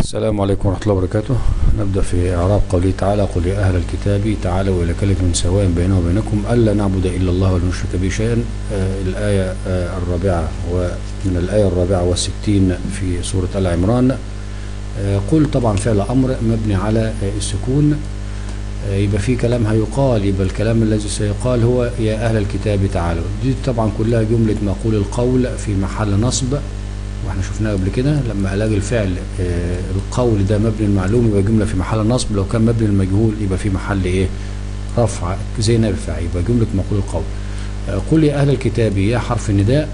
السلام عليكم ورحمة الله وبركاته نبدأ في إعراب قوله تعالى قل يا أهل الكتاب تعالوا إلى كلمة سواء بيننا وبينكم ألا نعبد إلا الله ولا نشرك به شيئا آه الآية آه الرابعة ومن الآية الرابعة والستين في سورة آل عمران آه قل طبعا فعل أمر مبني على آه السكون آه يبقى في كلام هيقال يبقى الكلام الذي سيقال هو يا أهل الكتاب تعالوا دي طبعا كلها جملة مقول القول في محل نصب واحنا شفناها قبل كده لما الاقي الفعل آه القول ده مبني المعلوم يبقى جمله في محل نصب لو كان مبني المجهول يبقى في محل ايه رفع زي نائب الفاعل يبقى جمله مقول القول آه قل يا اهل الكتاب يا حرف النداء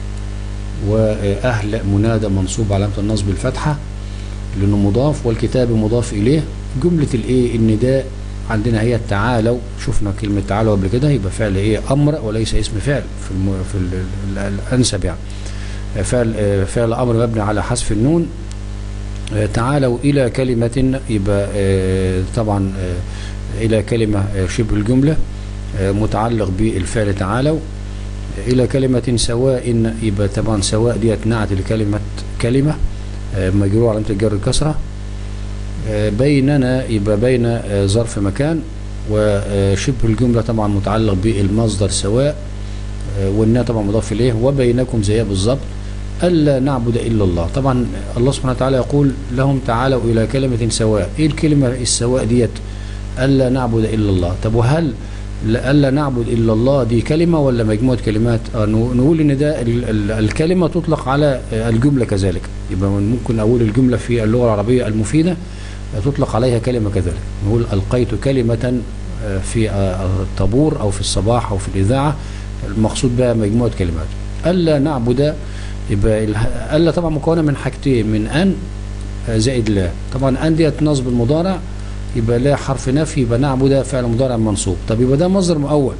واهل منادى منصوب علامه النصب الفتحه لانه مضاف والكتاب مضاف اليه جمله الايه النداء عندنا هي تعالوا شفنا كلمه تعالوا قبل كده يبقى فعل ايه امر وليس اسم فعل في الم... في الانسب يعني فعل فعل امر مبني على حذف النون تعالوا الى كلمه يبقى طبعا الى كلمه شبه الجمله متعلق بالفعل تعالوا الى كلمه سواء يبقى طبعا سواء ديت نعت لكلمه كلمه مجرور علامه الجر الكسره بيننا يبقى بين ظرف مكان وشبه الجمله طبعا متعلق بالمصدر سواء والنا طبعا مضاف اليه وبينكم زيها بالظبط الا نعبد الا الله طبعا الله سبحانه وتعالى يقول لهم تعالوا الى كلمه سواء ايه الكلمه السواء ديت الا نعبد الا الله طب وهل الا نعبد الا الله دي كلمه ولا مجموعه كلمات آه نقول ان ده الكلمه تطلق على الجمله كذلك يبقى ممكن اقول الجمله في اللغه العربيه المفيده تطلق عليها كلمه كذلك نقول القيت كلمه في الطابور او في الصباح او في الاذاعه المقصود بها مجموعه كلمات الا نعبد يبقى الا طبعا مكونه من حاجتين من ان زائد لا طبعا ان ديت نصب المضارع يبقى لا حرف نفي يبقى نعبد فعل مضارع منصوب طب يبقى ده مصدر مؤول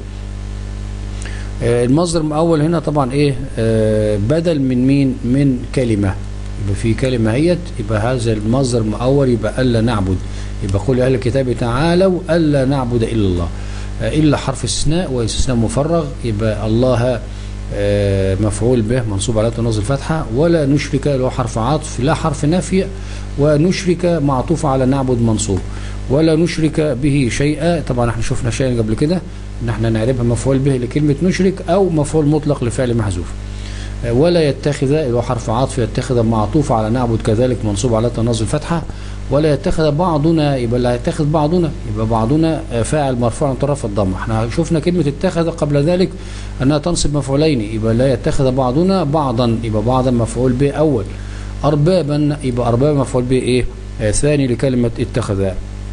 المصدر المؤول هنا طبعا ايه بدل من مين من كلمه يبقى في كلمه هيت يبقى هذا المصدر المؤول يبقى الا نعبد يبقى قل اهل الكتاب تعالوا الا نعبد الا الله الا حرف استثناء واستثناء مفرغ يبقى الله مفعول به منصوب على النصب الفتحه ولا نشرك له حرف عطف لا حرف نفي ونشرك معطوف على نعبد منصوب ولا نشرك به شيئا طبعا احنا شفنا شيئا قبل كده ان احنا نعربها مفعول به لكلمه نشرك او مفعول مطلق لفعل محذوف ولا يتخذ له حرف عطف يتخذ معطوف على نعبد كذلك منصوب على النصب الفتحه ولا يتخذ بعضنا يبقى لا يتخذ بعضنا يبقى بعضنا فاعل مرفوع طرف الضمه احنا شفنا كلمه اتخذ قبل ذلك انها تنصب مفعولين يبقى لا يتخذ بعضنا بعضا يبقى بعضا مفعول به اول اربابا يبقى اربابا مفعول به ايه آه ثاني لكلمه اتخذ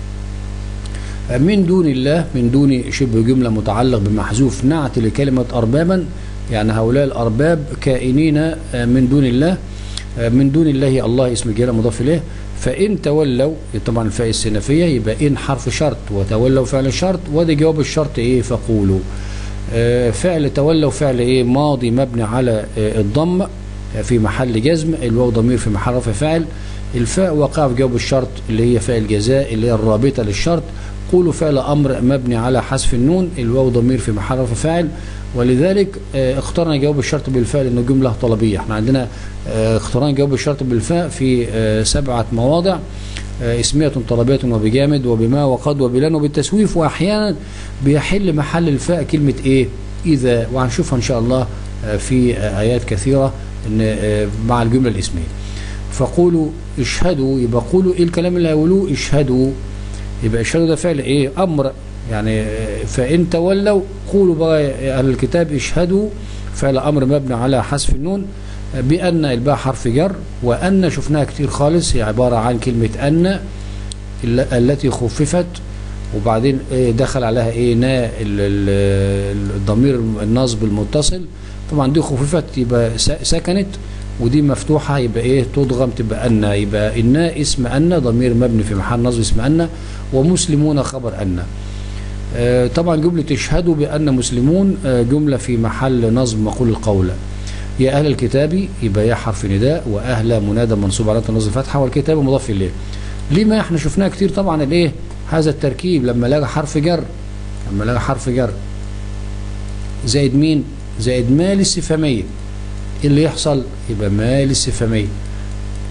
من دون الله من دون شبه جمله متعلق بمحذوف نعت لكلمه اربابا يعني هؤلاء الارباب كائنين من دون الله من دون الله الله اسم الجلاله مضاف اليه فإن تولوا طبعا الفاء السنفية يبقى إن حرف شرط وتولوا فعل شرط وده جواب الشرط إيه فقولوا آه فعل تولوا فعل إيه ماضي مبني على آه الضم في محل جزم الواو ضمير في محل رفع فاعل الفاء وقع في جواب الشرط اللي هي فاء الجزاء اللي هي الرابطة للشرط قولوا فعل أمر مبني على حذف النون الواو ضمير في محل رفع فاعل ولذلك اه اخترنا جواب الشرط بالفاء لانه جمله طلبيه احنا عندنا اه اخترنا جواب الشرط بالفاء في اه سبعه مواضع اسميه طلبيه وبجامد وبما وقد وبلان وبالتسويف واحيانا بيحل محل الفاء كلمه ايه اذا وهنشوفها ان شاء الله في ايات كثيره ان مع الجمله الاسميه فقولوا اشهدوا يبقى قولوا ايه الكلام اللي هيقولوه اشهدوا يبقى اشهدوا ده فعل ايه امر يعني فإن تولوا قولوا بقى أهل الكتاب اشهدوا فعل أمر مبني على حذف النون بأن الباء حرف جر وأن شفناها كتير خالص هي عبارة عن كلمة أن التي خففت وبعدين دخل عليها ايه نا الضمير النصب المتصل طبعا دي خففت يبقى سكنت ودي مفتوحة يبقى ايه تضغم تبقى أن يبقى إن اسم أن ضمير مبني في محل نصب اسم أن ومسلمون خبر أن آه طبعا جملة اشهدوا بأن مسلمون آه جملة في محل نصب مقول القول يا أهل الكتاب يبقى يا حرف نداء وأهل منادى منصوب على النصب فتحة والكتاب مضاف إليه لما احنا شفناها كتير طبعا الايه هذا التركيب لما لقى حرف جر لما لقى حرف جر زائد مين زائد ما الاستفهاميه اللي يحصل يبقى ما الاستفهاميه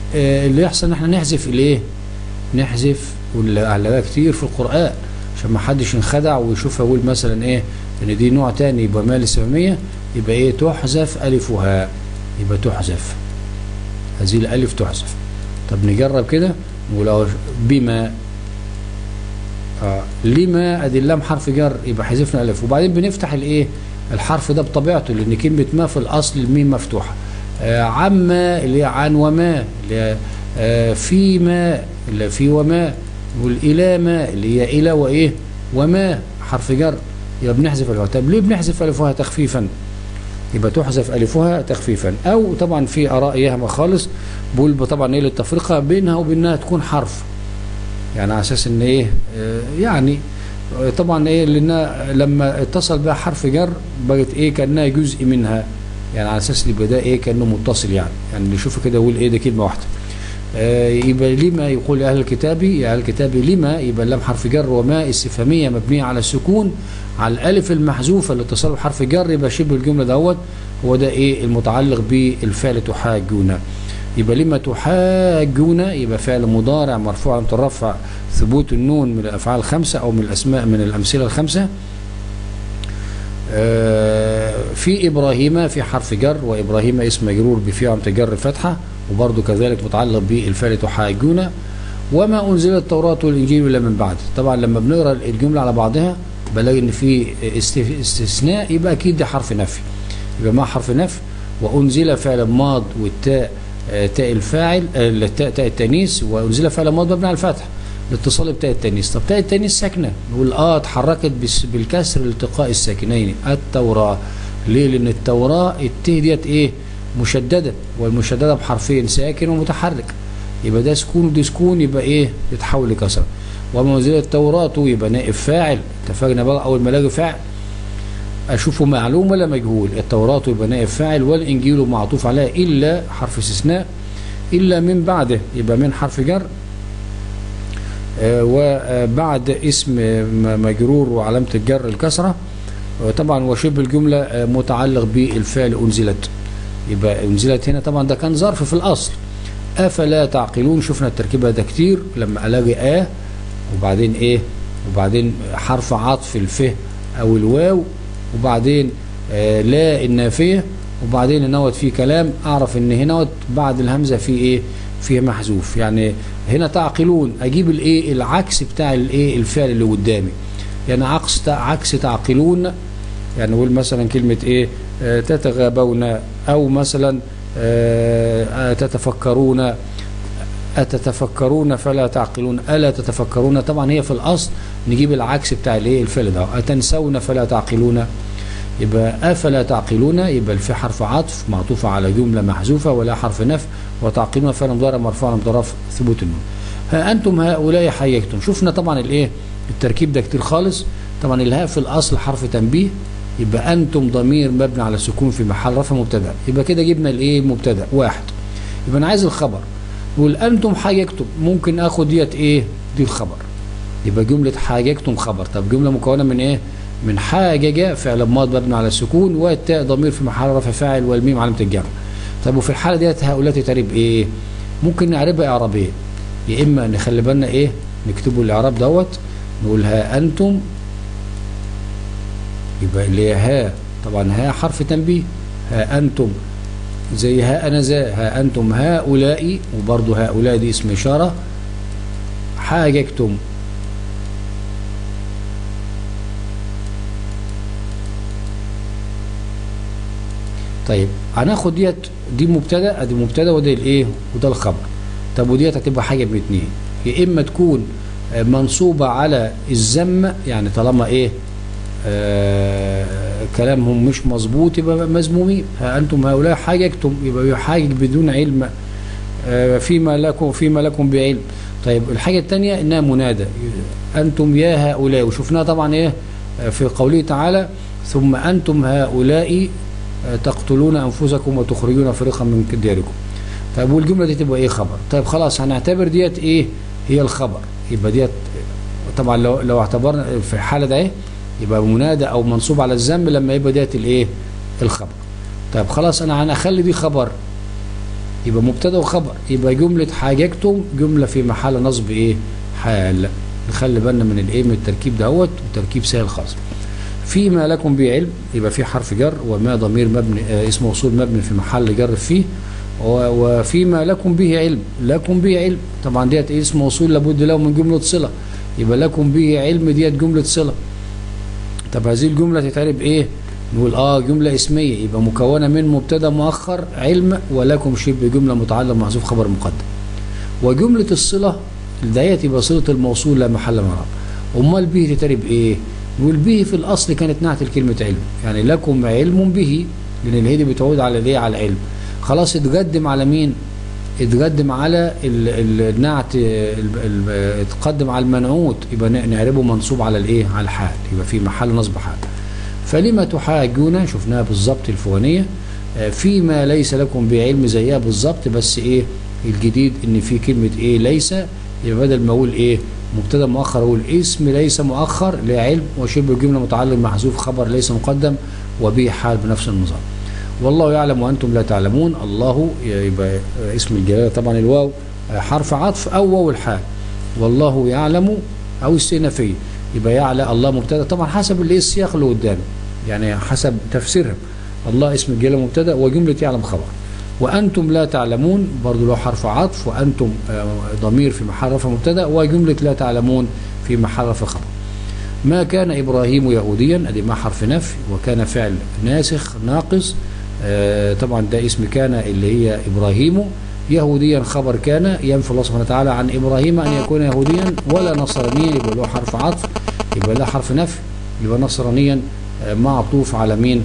آه، اللي يحصل ان احنا نحذف الايه نحذف واللي على كتير في القرآن عشان ما حدش ينخدع ويشوف يقول مثلا ايه ان دي نوع تاني يبقى مال السبمية يبقى ايه تحذف الفها يبقى تحذف هذه الالف تحذف طب نجرب كده نقول اهو بما آه لما ادي اللام حرف جر يبقى حذفنا الف وبعدين بنفتح الايه الحرف ده بطبيعته لان كلمه ما في الاصل الميم مفتوحه آه عما اللي هي عن وما اللي هي آه فيما اللي في وما والإلى ما اللي هي إلى وإيه وما حرف جر يبقى بنحذف الفها طب ليه بنحذف ألفها تخفيفا يبقى تحذف ألفها تخفيفا أو طبعا في آراء يهمة خالص بقول طبعا إيه للتفرقة بينها وبينها تكون حرف يعني على أساس إن إيه آه يعني طبعا إيه لأن لما اتصل بها حرف جر بقت إيه كأنها جزء منها يعني على أساس يبقى ده إيه كأنه متصل يعني يعني نشوف كده يقول إيه ده كلمة واحدة آه يبقى لما يقول أهل الكتاب يا أهل الكتاب لما يبقى اللام حرف جر وما استفهامية مبنية على السكون على الألف المحذوفة الاتصال بحرف جر يبقى شبه الجملة دوت هو ده إيه المتعلق بالفعل تحاجون يبقى لما تحاجون يبقى فعل مضارع مرفوع على الرفع ثبوت النون من الأفعال الخمسة أو من الأسماء من الأمثلة الخمسة آه في إبراهيم في حرف جر وإبراهيم اسم مجرور بفيه عم تجر الفتحة وبرضه كذلك متعلق بالفعل تحاجون وما أنزل التوراة والإنجيل إلا من بعد طبعا لما بنقرأ الجملة على بعضها بلاقي إن في استثناء يبقى أكيد ده حرف نفي يبقى ما حرف نفي وأنزل فعل ماض والتاء تاء الفاعل التاء تاء التانيث وأنزل فعل ماض مبني على الفتح الاتصال بتاء التانيث طب تاء التانيث ساكنة نقول اه اتحركت بالكسر التقاء الساكنين التوراة ليه لأن التوراة التاء ديت ايه مشددة والمشددة بحرفين ساكن ومتحرك يبقى ده سكون ودي سكون يبقى ايه يتحول لكسرة وما نزل التوراة يبقى نائب فاعل اتفقنا بقى اول ما الاقي فاعل اشوفه معلوم ولا مجهول التوراة يبقى نائب فاعل والانجيل معطوف عليها الا حرف استثناء الا من بعده يبقى من حرف جر آه وبعد اسم مجرور وعلامة الجر الكسرة طبعا وشبه الجملة متعلق بالفعل انزلت يبقى انزلت هنا طبعا ده كان ظرف في الاصل افلا تعقلون شفنا التركيبه ده كتير لما الاقي ا وبعدين ايه وبعدين حرف عطف الف او الواو وبعدين آه لا النافيه وبعدين هنوت في كلام اعرف ان هنوت بعد الهمزه في ايه في محذوف يعني هنا تعقلون اجيب الايه العكس بتاع الايه الفعل اللي قدامي يعني عكس عكس تعقلون يعني نقول مثلا كلمه ايه آه تتغابون او مثلا آه تتفكرون أتتفكرون فلا تعقلون ألا تتفكرون طبعا هي في الأصل نجيب العكس بتاع الايه الفعل ده أتنسون فلا تعقلون يبقى أفلا تعقلون يبقى في حرف عطف معطوفة على جملة محذوفة ولا حرف نف وتعقلون فعل مضارع مرفوع من طرف ثبوت النون ها أنتم هؤلاء حييتم شفنا طبعا الايه التركيب ده كتير خالص طبعا الهاء في الأصل حرف تنبيه يبقى أنتم ضمير مبني على السكون في محل رفع مبتدا يبقى كده جبنا الايه المبتدا واحد يبقى أنا عايز الخبر نقول أنتم حاججتم ممكن آخد ديت إيه دي الخبر يبقى جملة حاججتم خبر طب جملة مكونة من إيه من حاجج فعل ماض مبني على السكون والتاء ضمير في محل رفع فاعل والميم علامة الجمع طب وفي الحالة ديت هؤلاء تتعرب إيه ممكن نعربها إعرابية يا إما نخلي بالنا إيه نكتبوا الإعراب دوت نقول ها أنتم يبقى اللي هي ها طبعا ها حرف تنبيه ها أنتم زي ها أنا ذا ها أنتم هؤلاء وبرضه هؤلاء دي اسم إشارة حاججتم طيب هناخد ديت دي مبتدا ادي مبتدا وده الايه وده الخبر طب وديت هتبقى حاجه من اتنين يا اما تكون منصوبه على الذم يعني طالما ايه آه كلامهم مش مظبوط يبقى مذمومين ها انتم هؤلاء حاججتم يبقى يحاجج بدون علم آه فيما لكم فيما لكم بعلم طيب الحاجه الثانيه انها منادى انتم يا هؤلاء وشفناها طبعا ايه في قوله تعالى ثم انتم هؤلاء تقتلون انفسكم وتخرجون فريقا من دياركم طيب والجمله دي تبقى ايه خبر طيب خلاص هنعتبر ديت ايه هي الخبر يبقى ديت طبعا لو لو اعتبرنا في الحاله ده ايه يبقى منادى او منصوب على الذنب لما يبقى ديت الايه الخبر طيب خلاص انا انا اخلي دي خبر يبقى مبتدا وخبر يبقى جمله حاججتم جمله في محل نصب ايه حال نخلي بالنا من الايه من التركيب دهوت وتركيب سهل خالص فيما لكم به علم يبقى في حرف جر وما ضمير مبني آه اسم موصول مبني في محل جر فيه و- وفيما لكم به علم لكم به علم طبعا ديت إيه اسم موصول لابد له من جمله صله يبقى لكم به علم ديت جمله صله طب هذه الجمله تتعرب ايه نقول اه جمله اسميه يبقى مكونه من مبتدا مؤخر علم ولكم شبه جمله متعلق محذوف خبر مقدم وجمله الصله ديت يبقى صله الموصول لا محل من اعراب امال به تتعرب ايه نقول به في الاصل كانت نعت الكلمه علم يعني لكم علم به لان الهدي بتعود على الايه على العلم خلاص اتقدم على مين اتقدم على ال- ال- النعت ال- ال- اتقدم على المنعوت يبقى ن- نعربه منصوب على الايه على الحال يبقى في محل نصب حال فلما تحاجون شفناها بالظبط الفوانيه آه، فيما ليس لكم بعلم زيها بالظبط بس ايه الجديد ان في كلمه ايه ليس يبقى بدل ما اقول ايه مبتدا مؤخر اقول اسم ليس مؤخر لعلم وشبه الجمله متعلق محذوف خبر ليس مقدم وبه حال بنفس النظام والله يعلم وانتم لا تعلمون الله يبقى اسم الجلاله طبعا الواو حرف عطف او واو الحال والله يعلم او استئنافيه يبقى يعلم الله مبتدا طبعا حسب الايه السياق اللي قدامه يعني حسب تفسيرها الله اسم الجلاله مبتدا وجمله يعلم خبر وانتم لا تعلمون برضو له حرف عطف وانتم آه، ضمير في محل رفع مبتدا وجمله لا تعلمون في محل رفع خبر ما كان ابراهيم يهوديا ادي ما حرف نفي وكان فعل ناسخ ناقص آه، طبعا ده اسم كان اللي هي ابراهيم يهوديا خبر كان ينفي الله سبحانه وتعالى عن ابراهيم ان يكون يهوديا ولا نصرانيا يبقى له حرف عطف يبقى له حرف نفي يبقى نصرانيا آه، معطوف على مين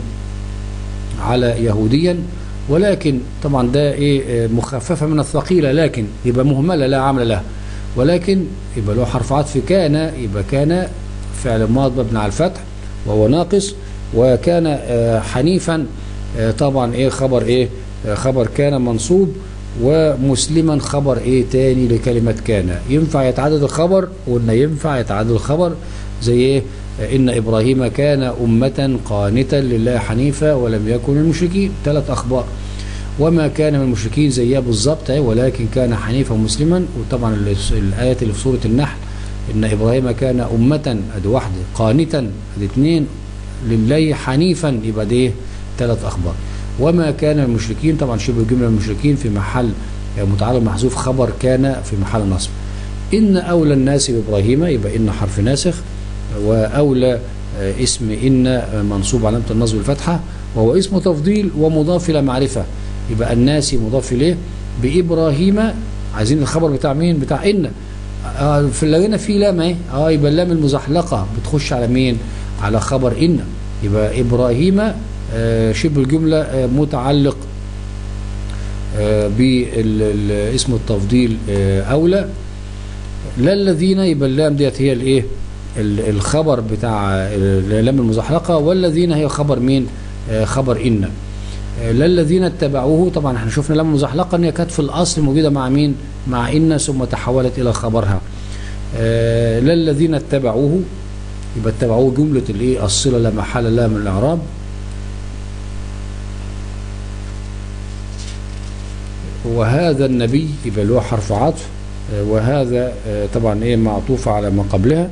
على يهوديا ولكن طبعا ده ايه آه، مخففه من الثقيله لكن يبقى مهمله لا عمل لها ولكن يبقى له حرف عطف كان يبقى كان فعل ماض مبني على الفتح وهو ناقص وكان آه، حنيفا آه، طبعا ايه خبر ايه آه، خبر كان منصوب ومسلما خبر ايه تاني لكلمة كان ينفع يتعدد الخبر وقلنا ينفع يتعدد الخبر زي ايه آه، ان ابراهيم كان امة قانتا لله حنيفا ولم يكن من المشركين ثلاث اخبار وما كان من المشركين زيها بالظبط أهي، ولكن كان حنيفا مسلما وطبعا ال- الايات اللي في سوره النحل ان ابراهيم كان امه ادي واحده قانتا ادي اثنين لله حنيفا يبقى دي إيه؟ ثلاث اخبار وما كان من المشركين طبعا شبه جمله المشركين في محل متعلق محذوف خبر كان في محل نصب ان اولى الناس بابراهيم يبقى ان حرف ناسخ واولى آه، اسم ان آه، منصوب علامه النصب الفتحه وهو اسم تفضيل ومضاف الى معرفه يبقى الناس مضاف اليه بابراهيم عايزين الخبر بتاع مين بتاع ان آه في لقينا في لام اهي اه يبقى اللام المزحلقه بتخش على مين على خبر ان يبقى ابراهيم آه شبه الجمله آه متعلق آه باسم التفضيل آه اولى لا الذين يبقى اللام ديت هي الايه ال- الخبر بتاع اللام المزحلقه والذين هي خبر مين آه خبر ان آه، لا الذين اتبعوه طبعا احنا شفنا لام مزحلقه ان هي كانت في الاصل موجوده مع مين مع ان ثم تحولت الى خبرها آه، لا الذين اتبعوه يبقى اتبعوه جمله الايه الصله لا محل لها من الاعراب وهذا النبي يبقى له حرف عطف آه، وهذا آه، طبعا ايه معطوف على ما قبلها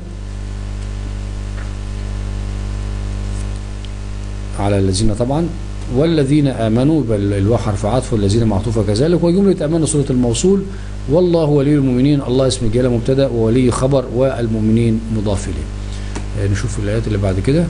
على الذين طبعا والذين امنوا يبقى الواو حرف عطف والذين معطوفه كذلك وجمله امنوا سوره الموصول والله ولي المؤمنين الله اسم الجلاله مبتدا وولي خبر والمؤمنين مضاف اليه آه، نشوف الايات اللي بعد كده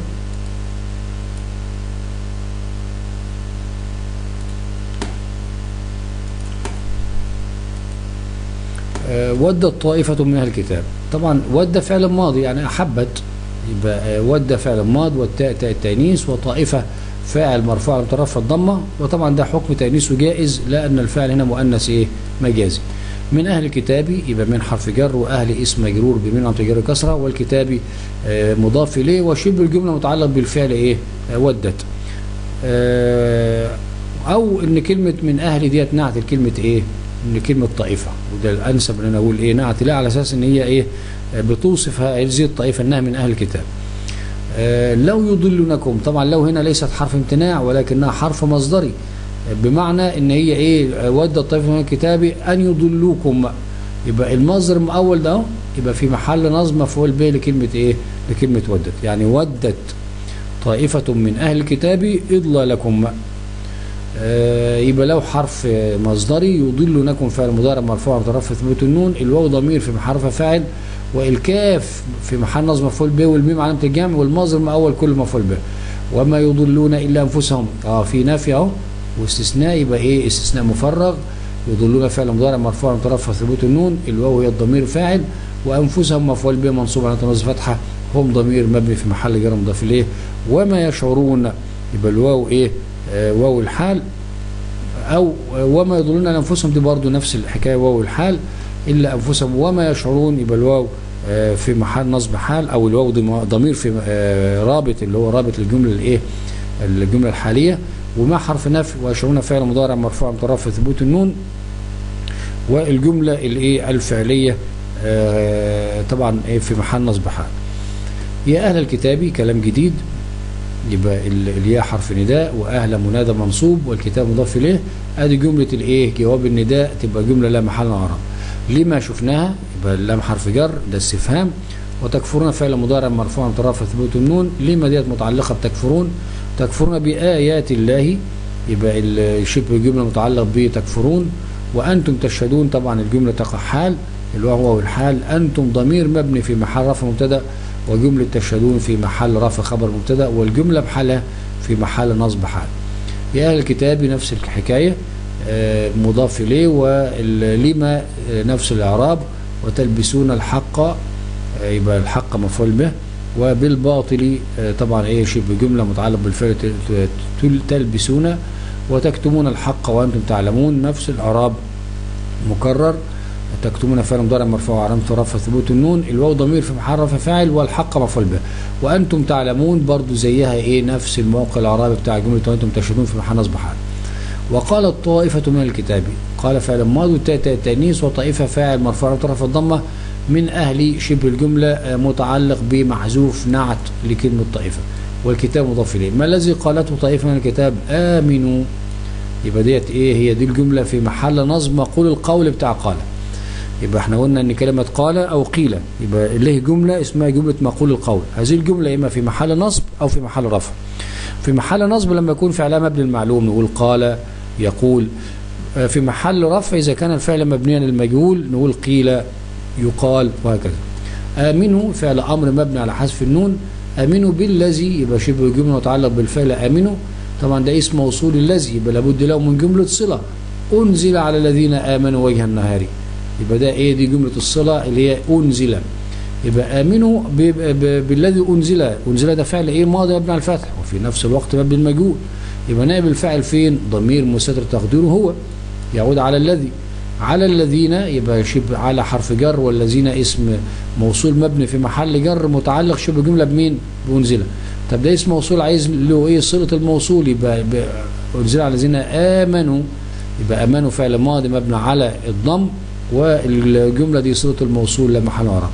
آه، ودت طائفة من أهل الكتاب طبعا ود فعل ماضي يعني أحبت يبقى آه، ود فعل ماض والتاء تاء التأنيث وطائفة فاعل مرفوع مترفع الضمة وطبعا ده حكم تأنيث جائز لأن الفعل هنا مؤنث إيه مجازي من أهل الكتاب يبقى من حرف جر وأهل اسم مجرور بمن عن تجر كسرة والكتاب آه، مضاف إليه وشبه الجملة متعلق بالفعل إيه آه، ودت آه، أو إن كلمة من أهل ديت نعت الكلمة إيه ان كلمه طائفه وده الانسب ان انا اقول ايه نعت لها على اساس ان هي ايه آه، بتوصف هذه الطائفه انها من اهل الكتاب آه، لو يضلونكم طبعا لو هنا ليست حرف امتناع ولكنها حرف مصدري بمعنى ان هي ايه ود طائفه من الكتاب ان يضلوكم يبقى المصدر المؤول ده يبقى في محل نصب مفعول به لكلمه ايه لكلمه ودت يعني ودت طائفه من اهل الكتاب اضلالكم آه يبقى لو حرف مصدري يضلونكم فعل مضارع مرفوع بطرف ثبوت النون الواو ضمير في محل رفع فاعل والكاف في محل نصب مفعول به والميم علامه الجمع والمصدر المؤول كله مفعول به وما يضلون الا انفسهم اه في نافي اهو واستثناء يبقى ايه استثناء مفرغ يضلون فعل مضارع مرفوع مترفع ثبوت النون الواو هي الضمير فاعل وانفسهم مفعول به منصوب على تنصب فتحه هم ضمير مبني في محل جر مضاف اليه وما يشعرون يبقى الواو ايه آه واو الحال او وما يضلون على انفسهم دي برضو نفس الحكايه واو الحال الا انفسهم وما يشعرون يبقى الواو آه في محل نصب حال او الواو ضمير في آه رابط اللي هو رابط الجمله الايه الجمله الحاليه وما حرف نفي ويشعرون فعل مضارع مرفوع مترفع ثبوت النون والجمله الايه الفعليه آه طبعا ايه في محل نصب حال يا اهل الكتاب كلام جديد يبقى الياء حرف نداء واهل منادى منصوب والكتاب مضاف اليه ادي جمله الايه جواب النداء تبقى جمله لا محل اعراب لما شفناها يبقى اللام حرف جر ده استفهام وتكفرون فعل مضارع مرفوع مترفع ثبوت النون لما ديت متعلقه بتكفرون تكفرون بآيات الله يبقى شبه الجملة متعلق بتكفرون وأنتم تشهدون طبعا الجملة تقع حال اللي هو الحال أنتم ضمير مبني في محل رفع مبتدا وجملة تشهدون في محل رفع خبر مبتدا والجملة بحالها في محل نصب حال يا أهل الكتاب نفس الحكاية مضاف إليه ولما نفس الإعراب وتلبسون الحق يبقى الحق مفعول به وبالباطل طبعا ايه شبه جمله متعلق بالفعل تلبسون وتكتمون الحق وانتم تعلمون نفس الاعراب مكرر تكتمون فعل مضارع مرفوع علامه رفع ثبوت النون الواو ضمير في محل رفع فاعل والحق مفعول به وانتم تعلمون برضو زيها ايه نفس الموقع الاعرابي بتاع جمله وانتم تشهدون في محل نصب حال وقالت طائفه من الكتاب قال فعل ماضي والتاء التانيث وطائفه فاعل مرفوع طرف الضمه من أهل شبه الجملة متعلق بمحذوف نعت لكلمة طائفة والكتاب مضاف إليه ما الذي قالته طائفة من الكتاب آمنوا يبقى ديت إيه هي دي الجملة في محل نصب مقول القول بتاع قال يبقى احنا قلنا ان كلمة قال او قيل يبقى له جملة اسمها جملة مقول القول هذه الجملة اما في محل نصب او في محل رفع في محل نصب لما يكون فعلها مبني المعلوم نقول قال يقول في محل رفع اذا كان الفعل مبنيا للمجهول نقول قيل يقال وهكذا آمنوا فعل أمر مبني على حذف النون آمنوا بالذي يبقى شبه الجملة متعلق بالفعل آمنوا طبعا ده اسم موصول الذي يبقى لابد له من جملة صلة أنزل على الذين آمنوا وجه النهار يبقى ده إيه دي جملة الصلة اللي هي أنزل يبقى آمنوا بالذي أنزل أنزل ده فعل إيه ماضي مبني على الفتح وفي نفس الوقت مبني المجهول يبقى نائب الفاعل فين ضمير مستتر تقديره هو يعود على الذي على الذين يبقى شبه على حرف جر والذين اسم موصول مبني في محل جر متعلق شبه جمله بمين بأنزل طب ده اسم موصول عايز له ايه صله الموصول يبقى أنزل على الذين آمنوا يبقى آمنوا فعل ماضي مبني على الضم والجمله دي صله الموصول لا محل اعراب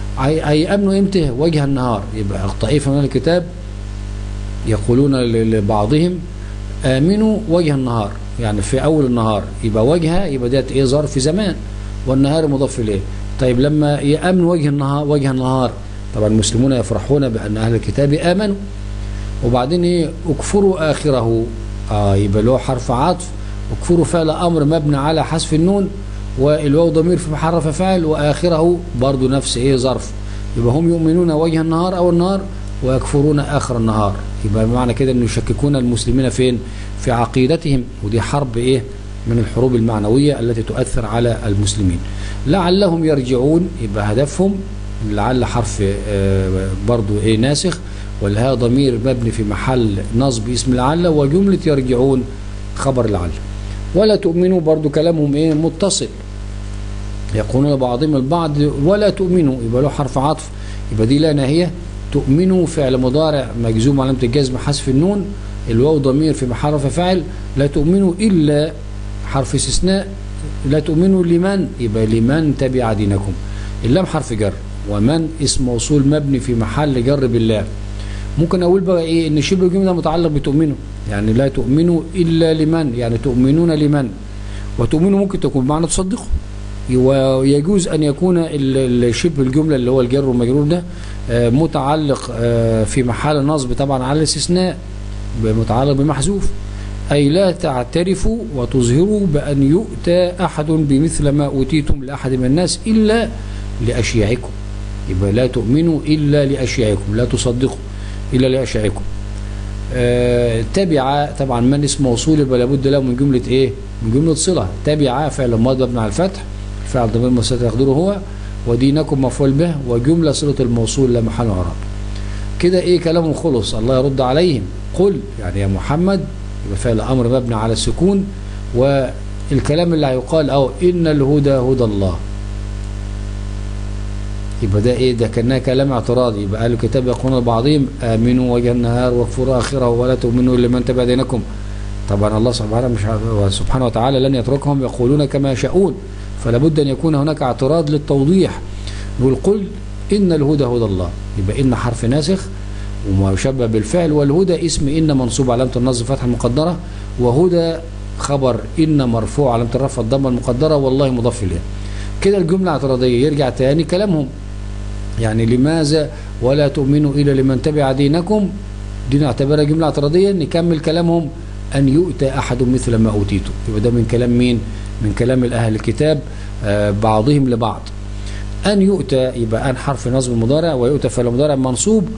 اي امنوا امتى وجه النهار يبقى الطائفه من الكتاب يقولون لبعضهم امنوا وجه النهار يعني في اول النهار يبقى وجهها يبقى ديت ايه ظرف زمان والنهار مضاف اليه طيب لما يامن وجه النهار وجه النهار طبعا المسلمون يفرحون بان اهل الكتاب امنوا وبعدين ايه اكفروا اخره اه يبقى له حرف عطف اكفروا فعل امر مبني على حذف النون والواو ضمير في محل رفع فاعل واخره برضه نفس ايه ظرف يبقى هم يؤمنون وجه النهار او النهار ويكفرون اخر النهار يبقى معنى كده انه يشككون المسلمين فين في عقيدتهم ودي حرب ايه من الحروب المعنويه التي تؤثر على المسلمين لعلهم يرجعون يبقى هدفهم لعل حرف آه برضو ايه ناسخ والها ضمير مبني في محل نصب اسم لعل وجمله يرجعون خبر لعل ولا تؤمنوا برضو كلامهم ايه متصل يقولون بعضهم البعض ولا تؤمنوا يبقى له حرف عطف يبقى دي لا ناهيه تؤمنوا فعل مضارع مجزوم علامه الجزم حذف النون الواو ضمير في محل رفع فاعل لا تؤمنوا الا حرف استثناء لا تؤمنوا لمن يبقى لمن تبع دينكم اللام حرف جر ومن اسم موصول مبني في محل جر بالله ممكن اقول بقى ايه ان شبه الجمله متعلق بتؤمنوا يعني لا تؤمنوا الا لمن يعني تؤمنون لمن وتؤمنوا ممكن تكون بمعنى تصدقوا ويجوز ان يكون ال- ال- شبه الجمله اللي هو الجر والمجرور ده آه، متعلق آه، في محل نصب طبعا على الاستثناء متعلق بمحذوف أي لا تعترفوا وتظهروا بأن يؤتى أحد بمثل ما أوتيتم لأحد من الناس إلا لأشياعكم يبقى لا تؤمنوا إلا لأشياعكم لا تصدقوا إلا لأشياعكم آه تبع طبعا من اسم موصول يبقى لابد له من جملة إيه من جملة صلة تبع فعل ماضي مبني على الفتح فعل ضمير مستتر يقدره هو ودينكم مفعول به وجملة صلة الموصول لا محل إعراب كده ايه كلامهم خلص الله يرد عليهم قل يعني يا محمد يبقى فعل امر مبني على السكون والكلام اللي هيقال او ان الهدى هدى الله يبقى ده ايه ده كانها كلام اعتراضي يبقى اهل الكتاب يقولون لبعضهم امنوا وجه النهار واكفروا اخره ولا تؤمنوا الا من تبع دينكم طبعا الله سبحانه مش ع- سبحانه وتعالى لن يتركهم يقولون كما يشاءون فلا بد ان يكون هناك اعتراض للتوضيح نقول قل ان الهدى هدى الله يبقى ان حرف ناسخ ومشبه بالفعل والهدى اسم ان منصوب علامه النصب فتحه المقدره وهدى خبر ان مرفوع علامه الرفع الضمه المقدره والله مضاف اليه كده الجمله اعتراضيه يرجع تاني كلامهم يعني لماذا ولا تؤمنوا الا لمن تبع دينكم دي نعتبرها جمله اعتراضيه نكمل كلامهم ان يؤتى احد مثل ما اوتيتم يبقى ده من كلام مين من كلام الاهل الكتاب آه، بعضهم لبعض أن يؤتى يبقى أن حرف نصب المضارع ويؤتى فعل مضارع منصوب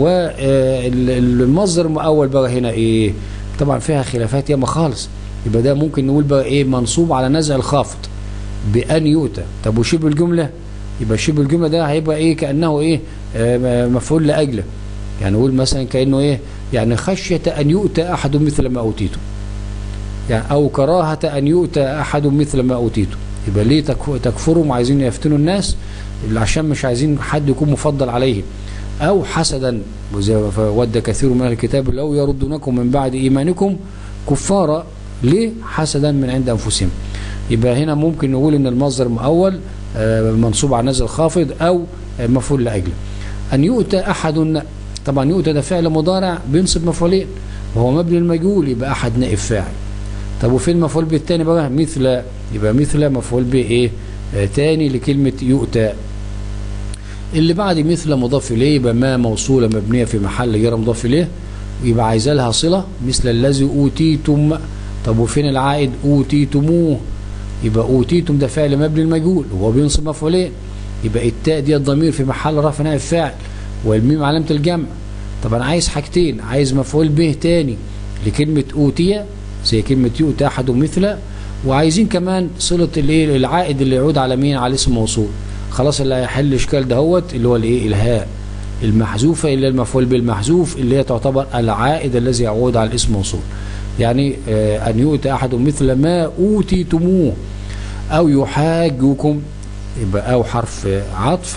والمصدر المؤول بقى هنا إيه طبعا فيها خلافات ياما خالص يبقى ده ممكن نقول بقى إيه منصوب على نزع الخافض بأن يؤتى طب وشبه الجملة يبقى شبه الجملة ده هيبقى إيه كأنه إيه آه، مفعول لأجله يعني نقول مثلا كأنه إيه يعني خشية أن يؤتى أحد مثل ما أوتيته يعني أو كراهة أن يؤتى أحد مثل ما أوتيته يبقى ليه تكف- تكفروا وعايزين يفتنوا الناس اللي عشان مش عايزين حد يكون مفضل عليهم أو حسدا وزي ما ود كثير من أهل الكتاب لو يردونكم من بعد إيمانكم كفارا ليه حسدا من عند أنفسهم يبقى هنا ممكن نقول إن المصدر المؤول آه، منصوب على نزل خافض أو آه، مفعول لأجله أن يؤتى أحد طبعا يؤتى ده فعل مضارع بينصب مفعولين وهو مبني المجهول يبقى أحد نائب فاعل طب وفين المفعول به الثاني بقى مثل يبقى مثل مفعول به ايه آه تاني لكلمة يؤتى اللي بعد مثل مضاف اليه يبقى ما موصولة مبنية في محل غير مضاف اليه يبقى عايزة لها صلة مثل الذي أوتيتم طب وفين العائد أوتيتموه يبقى أوتيتم ده فعل مبني المجهول وهو بينصب مفعولين يبقى التاء دي الضمير في محل رفع نائب فاعل والميم علامة الجمع طبعا عايز حاجتين عايز مفعول به تاني لكلمة أوتي زي كلمة يؤتى أحد مثله وعايزين كمان صلة الايه العائد اللي يعود على مين على اسم موصول خلاص اللي هيحل الاشكال دهوت اللي هو الايه الهاء المحذوفة اللي المفعول بالمحذوف اللي هي تعتبر العائد الذي يعود على الاسم موصول يعني آه أن يؤتى أحد مثل ما أوتيتموه أو يحاجكم يبقى أو حرف آه، عطف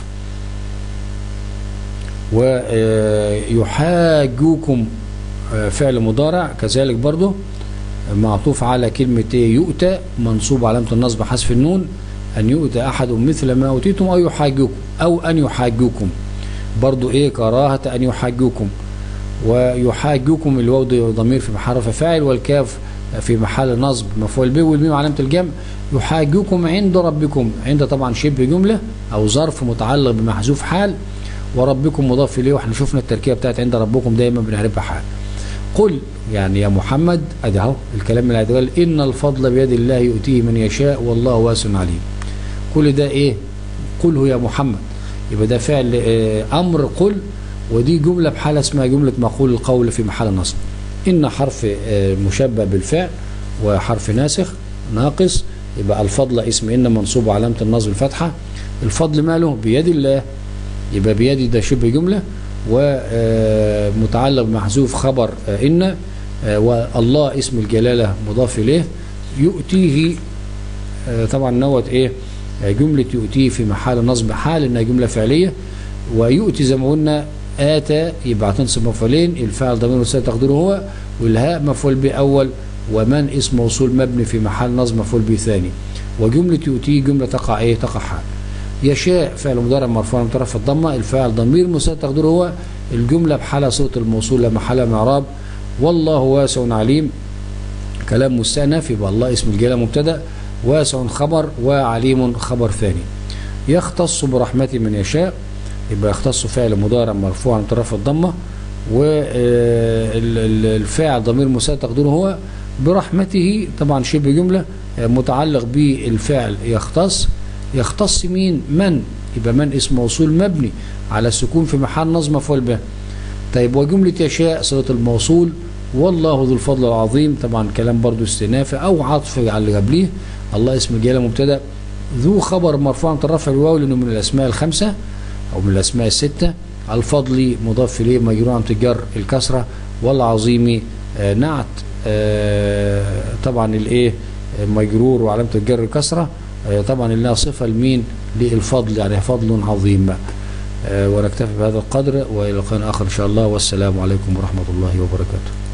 ويحاجوكم فعل مضارع كذلك برضه معطوف على كلمة إيه؟ يؤتى منصوب علامة النصب حذف النون أن يؤتى أحد مثل ما أوتيتم أو يحاجوكم أو أن يحاجوكم برضو إيه كراهة أن يحاجوكم ويحاجوكم الواو دي ضمير في محل رفع فاعل والكاف في محل نصب مفعول به والميم علامة الجمع يحاجوكم عند ربكم عند طبعا شبه جملة أو ظرف متعلق بمحذوف حال وربكم مضاف إليه واحنا شفنا التركيبة بتاعت عند ربكم دايما بنعرفها حال قل يعني يا محمد ادي اهو الكلام اللي هيتقال ان الفضل بيد الله يؤتيه من يشاء والله واسع عليم كل ده ايه قله يا محمد يبقى ده فعل آه، امر قل ودي جمله بحاله اسمها جمله مقول القول في محل نصب ان حرف آه، مشبه بالفعل وحرف ناسخ ناقص يبقى الفضل اسم ان منصوب علامه النصب الفتحه الفضل ماله بيد الله يبقى بيدي ده شبه جمله ومتعلق بمحذوف خبر آه، إن آه، والله اسم الجلالة مضاف إليه يؤتيه آه، طبعا نوت إيه آه، جملة يؤتيه في محل نصب حال إنها جملة فعلية ويؤتي زي ما قلنا آتى يبقى هتنصب مفعولين الفاعل ضمير مستتر تقديره هو والهاء مفعول به أول ومن اسم موصول مبني في محل نصب مفعول به ثاني وجملة يؤتيه جملة تقع إيه تقع حال يشاء فعل مضارع مرفوع من طرف الضمه الفاعل ضمير مساعد تقديره هو الجمله بحالها صوت الموصول لا محل من اعراب والله واسع عليم كلام مستأنف يبقى الله اسم الجلاله مبتدا واسع خبر وعليم خبر ثاني يختص برحمته من يشاء يبقى يختص فعل مضارع مرفوع من طرف الضمه والفاعل ضمير مساعد تقديره هو برحمته طبعا شبه جمله متعلق بالفعل يختص يختص مين من يبقى من اسم موصول مبني على السكون في محل نصب مفعول به طيب وجمله يشاء صله الموصول والله ذو الفضل العظيم طبعا كلام برضو استئنافي او عطف على اللي قبليه الله اسم الجلاله مبتدا ذو خبر مرفوع من رفع الواو لانه من الاسماء الخمسه او من الاسماء السته الفضل مضاف اليه مجرور عن تجار الكسره والعظيم آه نعت آه طبعا الايه مجرور وعلامه الجر الكسره آه طبعا انها صفه لمين للفضل يعني فضل عظيم ونكتفي بهذا القدر والى لقاء اخر ان شاء الله والسلام عليكم ورحمه الله وبركاته